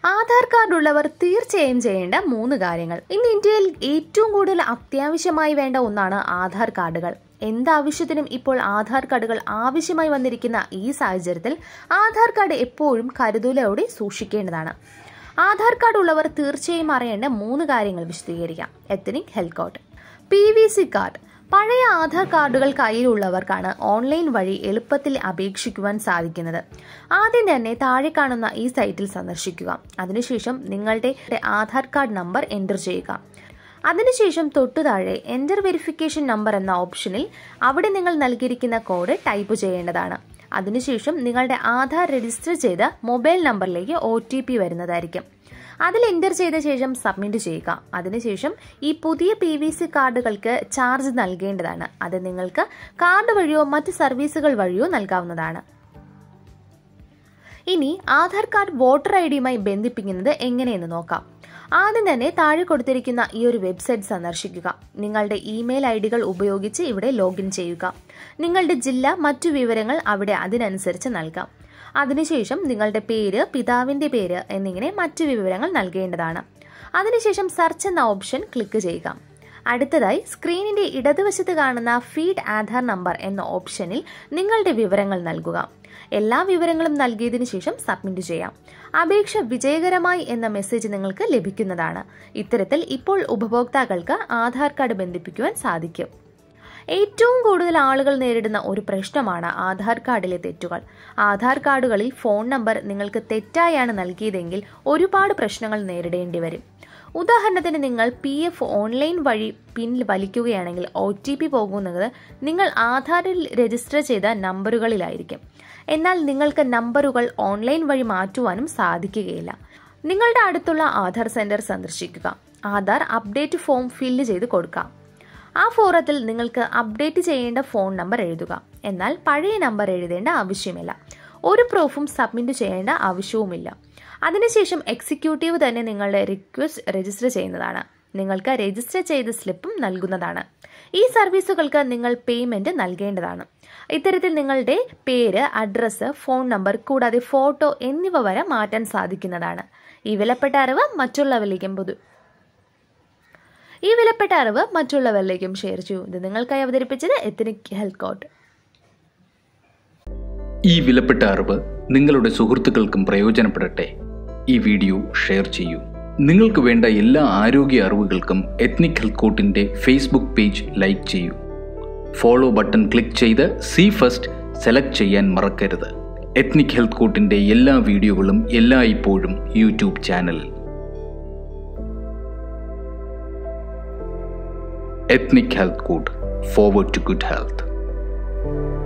Aadhaar card ഉള്ളവർ തീർച്ചയായും ചെയ്യേണ്ട മൂന്ന് കാര്യങ്ങൾ ഇന്ന് ഇന്ത്യയിൽ ഏറ്റവും കൂടുതൽ അത്യാവശ്യമായി വേണ്ട ഒന്നാണ് ആധാർ കാർഡുകൾ എന്താവശ്യത്തിനും ഇപ്പോൾ ആധാർ കാർഡുകൾ ആവശ്യമായി വന്നിരിക്കുന്ന ഈ സാഹചര്യത്തിൽ ആധാർ കാർഡ് എപ്പോഴും കരുതലോടെ സൂക്ഷിക്കേണ്ടതാണ് ആധാർ കാർഡ് ഉള്ളവർ തീർച്ചയായും അറിയേണ്ട മൂന്ന് കാര്യങ്ങൾ വിശദീകരിക്കാം ethnic health card P V C card പഴയ ആധാർ കാർഡുകൾ കയ്യിലുള്ളവർക്കാണ് ഓൺലൈൻ വഴി എളുപ്പത്തിൽ അപേക്ഷിക്കുവാൻ സാധിക്കുന്നത് ആദ്യം തന്നെ താഴെ കാണുന്ന ഈ സൈറ്റിൽ സന്ദർശിക്കുക അതിനുശേഷം നിങ്ങളുടെ ആധാർ കാർഡ് നമ്പർ എൻ്റർ ചെയ്യുക അതിനുശേഷം തൊട്ടു താഴെ എൻ്റർ വെരിഫിക്കേഷൻ നമ്പർ എന്ന ഓപ്ഷനിൽ അവിടെ നിങ്ങൾ നൽകിയിരിക്കുന്ന കോഡ് ടൈപ്പ് ചെയ്യേണ്ടതാണ് അതിനുശേഷം നിങ്ങളുടെ ആധാർ രജിസ്റ്റർ ചെയ്ത മൊബൈൽ നമ്പറിലേക്ക് ഒ വരുന്നതായിരിക്കും അതിൽ എൻ്റർ ചെയ്ത ശേഷം സബ്മിറ്റ് ചെയ്യുക അതിനുശേഷം ഈ പുതിയ പി വി സി കാർഡുകൾക്ക് ചാർജ് നൽകേണ്ടതാണ് അത് നിങ്ങൾക്ക് കാർഡ് വഴിയോ മറ്റ് സർവീസുകൾ വഴിയോ നൽകാവുന്നതാണ് ഇനി ആധാർ കാർഡ് വോട്ടർ ഐ ഡിയുമായി ബന്ധിപ്പിക്കുന്നത് എങ്ങനെയെന്ന് നോക്കാം ആദ്യം തന്നെ താഴെ കൊടുത്തിരിക്കുന്ന ഈ ഒരു വെബ്സൈറ്റ് സന്ദർശിക്കുക നിങ്ങളുടെ ഇമെയിൽ ഐ ഡികൾ ഉപയോഗിച്ച് ഇവിടെ ലോഗിൻ ചെയ്യുക നിങ്ങളുടെ ജില്ല മറ്റു വിവരങ്ങൾ അവിടെ അതിനനുസരിച്ച് നൽകാം അതിനുശേഷം നിങ്ങളുടെ പേര് പിതാവിന്റെ പേര് എന്നിങ്ങനെ മറ്റു വിവരങ്ങൾ നൽകേണ്ടതാണ് അതിനുശേഷം സെർച്ച് എന്ന ഓപ്ഷൻ ക്ലിക്ക് ചെയ്യുക അടുത്തതായി സ്ക്രീനിന്റെ ഇടതുവശത്ത് കാണുന്ന ഫീഡ് ആധാർ നമ്പർ എന്ന ഓപ്ഷനിൽ നിങ്ങളുടെ വിവരങ്ങൾ നൽകുക എല്ലാ വിവരങ്ങളും നൽകിയതിനു ശേഷം സബ്മിറ്റ് ചെയ്യാം അപേക്ഷ വിജയകരമായി എന്ന മെസ്സേജ് നിങ്ങൾക്ക് ലഭിക്കുന്നതാണ് ഇത്തരത്തിൽ ഇപ്പോൾ ഉപഭോക്താക്കൾക്ക് ആധാർ കാർഡ് ബന്ധിപ്പിക്കുവാൻ സാധിക്കും ഏറ്റവും കൂടുതൽ ആളുകൾ നേരിടുന്ന ഒരു പ്രശ്നമാണ് ആധാർ കാർഡിലെ തെറ്റുകൾ ആധാർ കാർഡുകളിൽ ഫോൺ നമ്പർ നിങ്ങൾക്ക് തെറ്റായാണ് നൽകിയതെങ്കിൽ ഒരുപാട് പ്രശ്നങ്ങൾ നേരിടേണ്ടി വരും ഉദാഹരണത്തിന് നിങ്ങൾ പി എഫ് ഓൺലൈൻ വഴി പിൻ വലിക്കുകയാണെങ്കിൽ ഒ ടി പി പോകുന്നത് നിങ്ങൾ ആധാറിൽ രജിസ്റ്റർ ചെയ്ത നമ്പറുകളിലായിരിക്കും എന്നാൽ നിങ്ങൾക്ക് നമ്പറുകൾ ഓൺലൈൻ വഴി മാറ്റുവാനും സാധിക്കുകയില്ല നിങ്ങളുടെ അടുത്തുള്ള ആധാർ സെന്റർ സന്ദർശിക്കുക ആധാർ അപ്ഡേറ്റ് ഫോം ഫില്ല് ചെയ്ത് കൊടുക്കാം ആ ഫോറത്തിൽ നിങ്ങൾക്ക് അപ്ഡേറ്റ് ചെയ്യേണ്ട ഫോൺ നമ്പർ എഴുതുക എന്നാൽ പഴയ നമ്പർ എഴുതേണ്ട ആവശ്യമില്ല ഒരു പ്രൂഫും സബ്മിറ്റ് ചെയ്യേണ്ട ആവശ്യവുമില്ല അതിനുശേഷം എക്സിക്യൂട്ടീവ് തന്നെ നിങ്ങളുടെ റിക്വസ്റ്റ് രജിസ്റ്റർ ചെയ്യുന്നതാണ് നിങ്ങൾക്ക് രജിസ്റ്റർ ചെയ്ത സ്ലിപ്പും നൽകുന്നതാണ് ഈ സർവീസുകൾക്ക് നിങ്ങൾ പേയ്മെന്റ് നൽകേണ്ടതാണ് ഇത്തരത്തിൽ നിങ്ങളുടെ പേര് അഡ്രസ്സ് ഫോൺ നമ്പർ കൂടാതെ ഫോട്ടോ എന്നിവ വരെ മാറ്റാൻ സാധിക്കുന്നതാണ് ഈ വിലപ്പെട്ട അറിവ് മറ്റുള്ളവരിലേക്കും പൊതു ഈ വിലപ്പെട്ട അറിവ് മറ്റുള്ളവരിലേക്കും ഷെയർ ചെയ്യൂ ഇത് നിങ്ങൾക്കായി അവതരിപ്പിച്ചത് എത്തനിക് ഹെൽത്ത് കോട്ട് ഈ വിലപ്പെട്ട അറിവ് നിങ്ങളുടെ സുഹൃത്തുക്കൾക്കും പ്രയോജനപ്പെടട്ടെ ഈ വീഡിയോ ഷെയർ ചെയ്യൂ നിങ്ങൾക്ക് വേണ്ട എല്ലാ ആരോഗ്യ അറിവുകൾക്കും എത്നിക് ഹെൽത്ത് കോട്ടിൻ്റെ ഫേസ്ബുക്ക് പേജ് ലൈക്ക് ചെയ്യൂ ഫോളോ ബട്ടൺ ക്ലിക്ക് ചെയ്ത് സി ഫസ്റ്റ് സെലക്ട് ചെയ്യാൻ മറക്കരുത് എത്നിക് ഹെൽത്ത് കോട്ടിൻ്റെ എല്ലാ വീഡിയോകളും എല്ലായ്പ്പോഴും യൂട്യൂബ് ചാനലിൽ ethnic health code forward to good health